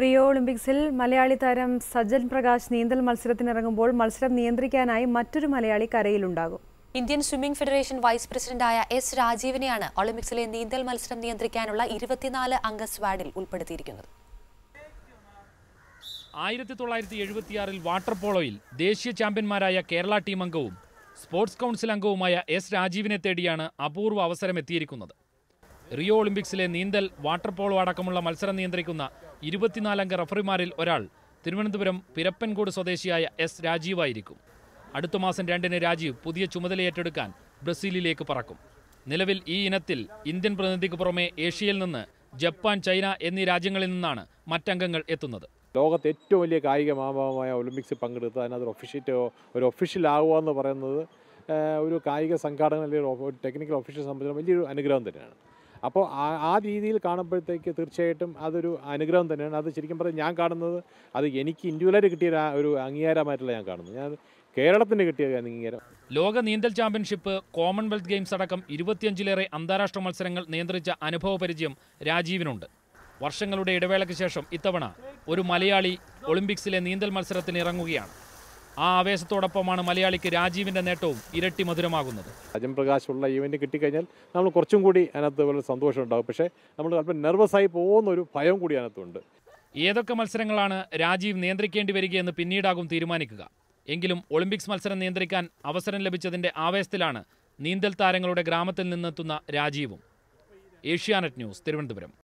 Rio ഒളിമ്പിക്സിൽ മലയാളി താരം സജ്ജൻ പ്രകാശ് നീന്തൽ മത്സരത്തിനിറങ്ങുമ്പോൾ മത്സരം നിയന്ത്രിക്കാനായി മറ്റൊരു മലയാളി കരയിലുണ്ടാകും ഇന്ത്യൻ സ്വിമ്മിംഗ് ഫെഡറേഷൻ വൈസ് പ്രസിഡന്റായ എസ് രാജീവിനെയാണ് ഒളിമ്പിക്സിലെ നീന്തൽ മത്സരം നിയന്ത്രിക്കാനുള്ള ഇരുപത്തിനാല് അംഗ സ്ക്വാഡിൽ ഉൾപ്പെടുത്തിയിരിക്കുന്നത് ആയിരത്തി തൊള്ളായിരത്തി എഴുപത്തിയാറിൽ വാട്ടർ പോളോയിൽ ദേശീയ ചാമ്പ്യന്മാരായ കേരള ടീം അംഗവും സ്പോർട്സ് കൗൺസിൽ അംഗവുമായ എസ് രാജീവിനെ തേടിയാണ് അപൂർവ അവസരം എത്തിയിരിക്കുന്നത് റിയോ ഒളിമ്പിക്സിലെ നീന്തൽ വാട്ടർ പോളോ അടക്കമുള്ള മത്സരം നിയന്ത്രിക്കുന്ന ഇരുപത്തിനാലംഗ റഫറിമാരിൽ ഒരാൾ തിരുവനന്തപുരം പിരപ്പൻകോട് സ്വദേശിയായ എസ് രാജീവായിരിക്കും അടുത്ത മാസം രണ്ടിന് രാജീവ് പുതിയ ചുമതലയേറ്റെടുക്കാൻ ബ്രസീലിലേക്ക് പറക്കും നിലവിൽ ഈ ഇനത്തിൽ ഇന്ത്യൻ പ്രതിനിധിക്ക് പുറമെ ഏഷ്യയിൽ നിന്ന് ജപ്പാൻ ചൈന എന്നീ രാജ്യങ്ങളിൽ നിന്നാണ് മറ്റംഗങ്ങൾ എത്തുന്നത് ലോകത്തെ ഏറ്റവും വലിയ കായിക മാമാമായ ഒളിമ്പിക്സിൽ പങ്കെടുത്ത് അതിനകത്ത് ഒരു ഒഫീഷ്യറ്റ് ഒരു ഒഫീഷ്യൽ ആവുക എന്ന് പറയുന്നത് ഏഹ്, ഒരു കായിക സംഘാടന അല്ലെങ്കിൽ ഒരു ടെക്നിക്കൽ ഒഫീഷ്യൽ സംബന്ധിച്ച് വലിയൊരു അനുഗ്രഹം തന്നെയാണ് അപ്പോൾ ആ ആ രീതിയിൽ കാണുമ്പോഴത്തേക്ക് തീർച്ചയായിട്ടും അതൊരു അനുഗ്രഹം തന്നെയാണ് അത് ശരിക്കും പറഞ്ഞാൽ ഞാൻ കാണുന്നത് അത് എനിക്ക് ഇൻഡിവിജ്വലായിട്ട് കിട്ടിയ ഒരു ആ- ഒരു അംഗീകാരമായിട്ടല്ല ഞാൻ കാണുന്നത് ഞാൻ കേരളത്തിന് കിട്ടിയ ഒരു അംഗീകാരം ലോക നീന്തൽ ചാമ്പ്യൻഷിപ്പ് കോമൺവെൽത്ത് ഗെയിംസ് അടക്കം ഇരുപത്തിയഞ്ചിലേറെ അന്താരാഷ്ട്ര മത്സരങ്ങൾ നിയന്ത്രിച്ച അനുഭവ പരിചയം രാജീവിനുണ്ട് വർഷങ്ങളുടെ ഇടവേളയ്ക്ക് ശേഷം ഇത്തവണ ഒരു മലയാളി ഒളിമ്പിക്സിലെ നീന്തൽ മത്സരത്തിന് ഇറങ്ങുകയാണ് ആ ആവേശത്തോടൊപ്പമാണ് മലയാളിക്ക് രാജീവിന്റെ നേട്ടവും ഇരട്ടി മധുരമാകുന്നത് അജം പ്രകാശ് ഉള്ള ഈവൻറ്റ് കിട്ടിക്കഴിഞ്ഞാൽ നമ്മൾ കുറച്ചും കൂടി അതിനകത്ത് വളരെ സന്തോഷം ഉണ്ടാകും പക്ഷേ നമ്മൾ അല്പം നെർവസായി പോകുന്ന ഒരു ഭയം കൂടി അതിനകത്തുണ്ട് ഏതൊക്കെ മത്സരങ്ങളാണ് രാജീവ് നിയന്ത്രിക്കേണ്ടി വരികയെന്ന് പിന്നീടാകും തീരുമാനിക്കുക എങ്കിലും ഒളിമ്പിക്സ് മത്സരം നിയന്ത്രിക്കാൻ അവസരം ലഭിച്ചതിന്റെ ആവേശത്തിലാണ് നീന്തൽ താരങ്ങളുടെ ഗ്രാമത്തിൽ നിന്നെത്തുന്ന രാജീവും ഏഷ്യാനെറ്റ് ന്യൂസ് തിരുവനന്തപുരം